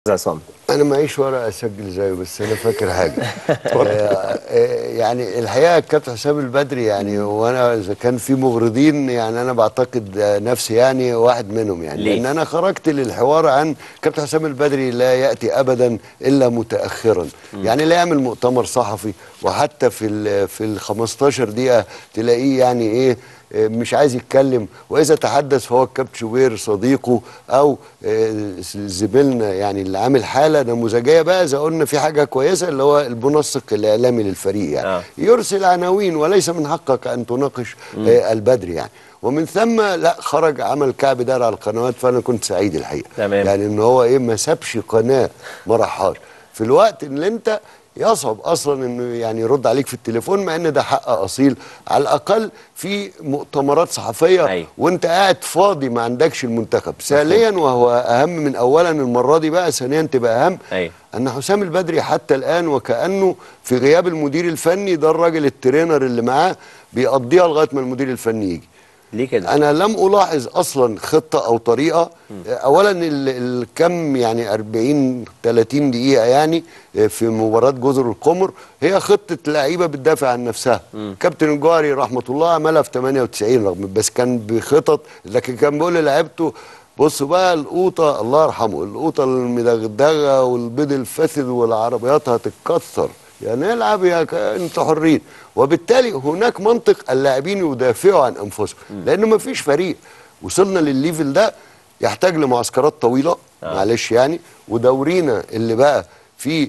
عصام انا معيش ورقه اسجل زيه بس انا فاكر حاجه آه، آه، يعني الحقيقه الكابتن حسام البدري يعني وانا اذا كان في مغرضين يعني انا بعتقد آه، نفسي يعني واحد منهم يعني ليه؟ لان انا خرجت للحوار عن كابتن حسام البدري لا ياتي ابدا الا متاخرا يعني لا يعمل مؤتمر صحفي وحتى في ال في ال 15 دقيقه تلاقيه يعني ايه آه، مش عايز يتكلم واذا تحدث فهو الكابتن شوبير صديقه او آه، زميلنا يعني اللي عامل حاله نموذجيه بقى اذا قلنا في حاجه كويسه اللي هو المنسق الاعلامي للفريق يعني آه. يرسل عناوين وليس من حقك ان تناقش آه، البدري يعني ومن ثم لا خرج عمل كعب دار على القنوات فانا كنت سعيد الحقيقه تمام. يعني ان هو ايه ما سابش قناه ما راحهاش في الوقت اللي انت يصعب اصلا انه يعني يرد عليك في التليفون مع ان ده حق اصيل على الاقل في مؤتمرات صحفيه أيوة. وانت قاعد فاضي ما عندكش المنتخب ثانيا وهو اهم من اولا المره دي بقى ثانيا تبقى اهم أيوة. ان حسام البدري حتى الان وكانه في غياب المدير الفني ده الراجل الترينر اللي معاه بيقضيها لغايه ما المدير الفني يجي ليه كده؟ انا لم الاحظ اصلا خطه او طريقه اولا ال- الكم يعني 40 30 دقيقه يعني في مباراه جزر القمر هي خطه لعيبه بتدافع عن نفسها كابتن الجوهري رحمه الله عملها في 98 رغم بس كان بخطط لكن كان بيقول لعيبته بصوا بقى القوطه الله يرحمه القوطه المدغدغه والبيض الفاسد والعربيات هتتكسر يا نلعب يا ك... انتوا حرين وبالتالي هناك منطق اللاعبين يدافعوا عن انفسهم لان ما فيش فريق وصلنا للليفل ده يحتاج لمعسكرات طويله آه. معلش يعني ودورينا اللي بقى فيه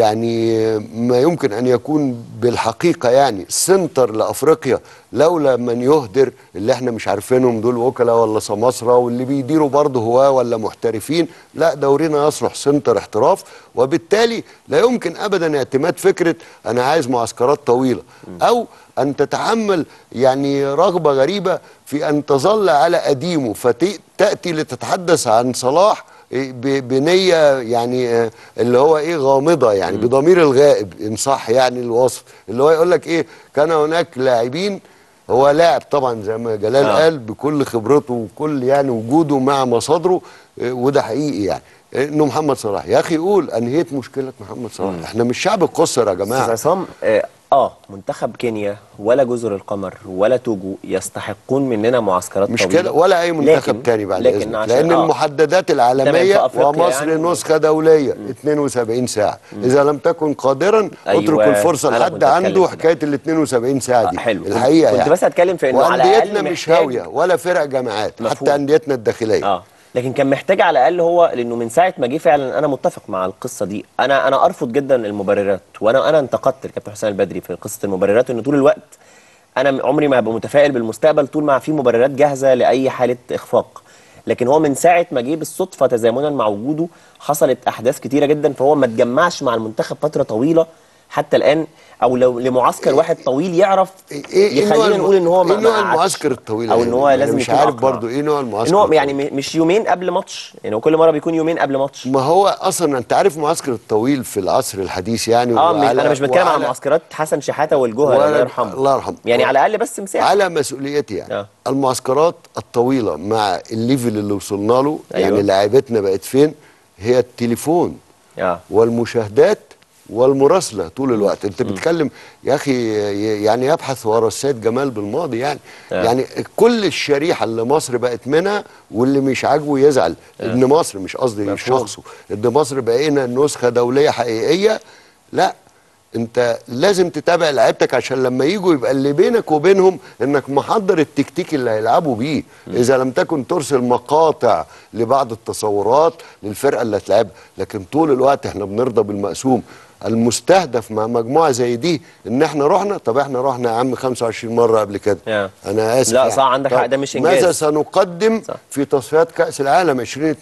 يعني ما يمكن ان يكون بالحقيقه يعني سنتر لافريقيا لولا من يهدر اللي احنا مش عارفينهم دول وكلاء ولا سماسره واللي بيديروا برضه هواه ولا محترفين لا دورينا يصلح سنتر احتراف وبالتالي لا يمكن ابدا اعتماد فكره انا عايز معسكرات طويله او ان تتحمل يعني رغبه غريبه في ان تظل على قديمه فتاتي لتتحدث عن صلاح ب- بنيه يعني آه، اللي هو ايه غامضه يعني بضمير الغائب ان صح يعني الوصف اللي هو يقول لك ايه كان هناك لاعبين هو لاعب طبعا زي ما جلال آه. قال بكل خبرته وكل يعني وجوده مع مصادره آه، وده حقيقي يعني آه، انه محمد صلاح يا اخي قول انهيت مشكله محمد صلاح احنا مش شعب القصر يا استاذ جماعه عصام آه, اه منتخب كينيا ولا جزر القمر ولا توجو يستحقون مننا معسكرات مش طويله كده ولا اي منتخب لكن- تاني بعد لكن اذنك عشان لان آه. المحددات تمام، العالميه في أفريقيا ومصر يعني. نسخه دوليه 72 ساعه اذا لم تكن قادرا أيوة، اترك الفرصه أنا لحد كنت أتكلم عنده في ده. حكايه ال 72 ساعه دي آه، حلو. كنت- الحقيقه كنت يعني بس هتكلم في إنه على وانديتنا الأقل مش محتاج- هاويه ولا فرق جامعات مفهوم. حتى انديتنا الداخليه اه لكن كان محتاج على الاقل هو لانه من ساعه ما جه فعلا انا متفق مع القصه دي انا انا ارفض جدا المبررات وانا انا انتقدت الكابتن حسين البدري في قصه المبررات انه طول الوقت انا عمري ما هبقى متفائل بالمستقبل طول ما في مبررات جاهزه لاي حاله اخفاق لكن هو من ساعه ما جه بالصدفه تزامنا مع وجوده حصلت احداث كتيره جدا فهو ما اتجمعش مع المنتخب فتره طويله حتى الان او لو لمعسكر واحد طويل يعرف ايه يخلينا نوع نقول ان هو ما ايه نوع ما قعدش. المعسكر الطويل او يا ان هو يعني لازم مش يكون عارف أقرع. برضو ايه نوع المعسكر ان هو الطويل؟ يعني م- مش يومين قبل ماتش يعني هو كل مره بيكون يومين قبل ماتش ما هو اصلا انت عارف المعسكر الطويل في العصر الحديث يعني اه مش- وعلى- انا مش بتكلم على وعلى- معسكرات حسن شحاته والجوهر ولا- الله يرحمه الله يرحمه. يعني على الاقل بس مساحه على مسؤوليتي يعني آه. المعسكرات الطويله مع الليفل اللي وصلنا له أيوة. يعني لاعيبتنا بقت فين هي التليفون اه والمشاهدات والمراسله طول الوقت انت بتتكلم يا اخي ي- يعني يبحث ورا السيد جمال بالماضي يعني آه. يعني كل الشريحه اللي مصر بقت منها واللي مش عاجبه يزعل ان مصر مش قصدي مفهوم. شخصه ان مصر بقينا نسخه دوليه حقيقيه لا انت لازم تتابع لعيبتك عشان لما يجوا يبقى اللي بينك وبينهم انك محضر التكتيك اللي هيلعبوا بيه اذا لم تكن ترسل مقاطع لبعض التصورات للفرقه اللي هتلعبها لكن طول الوقت احنا بنرضى بالمقسوم المستهدف مع مجموعه زي دي ان احنا رحنا طب احنا رحنا يا عم 25 مره قبل كده يا. انا اسف لا، يعني. صح، عندك طب حق، ده مش إنجاز. ماذا سنقدم صح. في تصفيات كاس العالم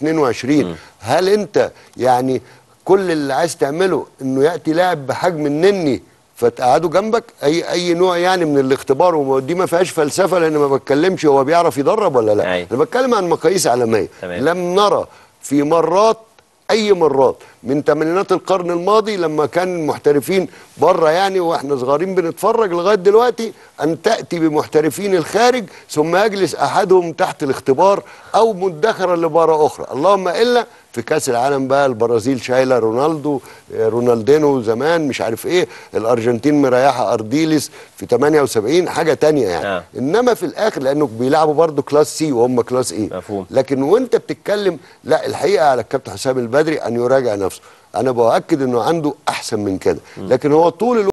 2022 هل انت يعني كل اللي عايز تعمله انه ياتي لاعب بحجم النني فتقعدوا جنبك اي اي نوع يعني من الاختبار ودي ما فيهاش فلسفه لان ما بتكلمش هو بيعرف يدرب ولا لا أيوة. انا بتكلم عن مقاييس عالميه تمام. لم نرى في مرات اي مرات من ثمانينات القرن الماضي لما كان المحترفين بره يعني واحنا صغارين بنتفرج لغايه دلوقتي ان تاتي بمحترفين الخارج ثم يجلس احدهم تحت الاختبار او مدخرا لباره اخرى اللهم الا في كاس العالم بقى البرازيل شايله رونالدو آه، رونالدينو زمان مش عارف ايه الارجنتين مريحه ارديلس في 78 حاجه تانية يعني آه. انما في الاخر لانه بيلعبوا برضه كلاس سي وهم كلاس ايه مفهوم. لكن وانت بتتكلم لا الحقيقه على الكابتن حسام البدري ان يراجع نفسه انا باكد انه عنده احسن من كده لكن هو طول الوقت